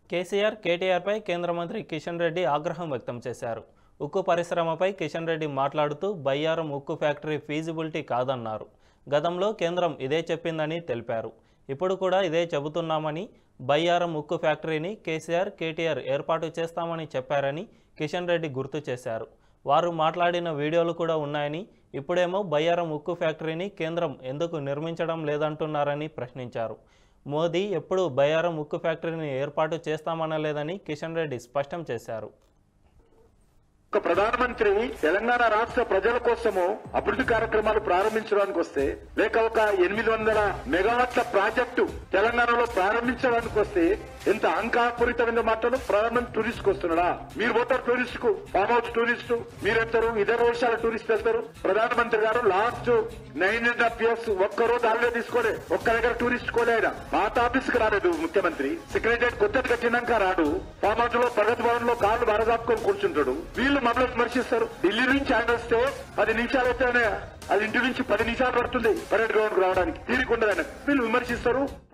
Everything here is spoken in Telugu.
కేసీఆర్ కేటీఆర్పై కేంద్ర మంత్రి కిషన్ రెడ్డి ఆగ్రహం వ్యక్తం చేశారు ఉక్కు పరిశ్రమపై కిషన్ రెడ్డి మాట్లాడుతూ బయ్యారం ఉక్కు ఫ్యాక్టరీ ఫీజిబిలిటీ కాదన్నారు గతంలో కేంద్రం ఇదే చెప్పిందని తెలిపారు ఇప్పుడు కూడా ఇదే చెబుతున్నామని బయ్యారం ఉక్కు ఫ్యాక్టరీని కేసీఆర్ కేటీఆర్ ఏర్పాటు చేస్తామని చెప్పారని కిషన్ రెడ్డి గుర్తు చేశారు వారు మాట్లాడిన వీడియోలు కూడా ఉన్నాయని ఇప్పుడేమో బయ్యారం ఉక్కు ఫ్యాక్టరీని కేంద్రం ఎందుకు నిర్మించడం లేదంటున్నారని ప్రశ్నించారు మోదీ ఎప్పుడు బయ్యారం ఉక్కు ఫ్యాక్టరీని ఏర్పాటు చేస్తామనలేదని కిషన్ రెడ్డి స్పష్టం చేశారు ఒక ప్రధానమంత్రి తెలంగాణ రాష్ట్ర ప్రజల కోసము అభివృద్ధి కార్యక్రమాలు ప్రారంభించడానికి వస్తే లేక ఒక ఎనిమిది వందల మెగావాట్ల ప్రాజెక్టు తెలంగాణలో ప్రారంభించడానికి వస్తే ఎంత అహంకారపూరితమైన మాటలు ప్రధానమంత్రి టూరిస్ట్ కు వస్తున్నాడా మీరు పోతారు టూరిస్ట్ కు ఫామ్ హౌస్ టూరిస్ట్ మీరు వెళ్తారు ఇతర దేశాల టూరిస్ట్ వెళ్తారు ప్రధానమంత్రి గారు last nine and half years ఒక్కరోజు హాలిడే తీసుకోలే ఒక్క దగ్గర టూరిస్ట్ కోలే ఆయన పాత ఆఫీస్ కి రాలేదు ముఖ్యమంత్రి సెక్రటరియట్ కొత్తది కట్టినాక రాడు ఫామ్ హౌస్ లో ప్రగతి భవన్ లో కాళ్ళు బరదాపుకొని కూర్చుంటాడు వీళ్ళు మమ్మల్ని విమర్శిస్తారు ఢిల్లీ నుంచి ఆయన వస్తే పది నిమిషాలు అయితేనే అది ఇంటి నుంచి పది నిమిషాలు పడుతుంది పర్యటన గ్రౌండ్ రావడానికి తీరిక ఉండదు ఆయన వీళ్ళు విమర్శిస్తారు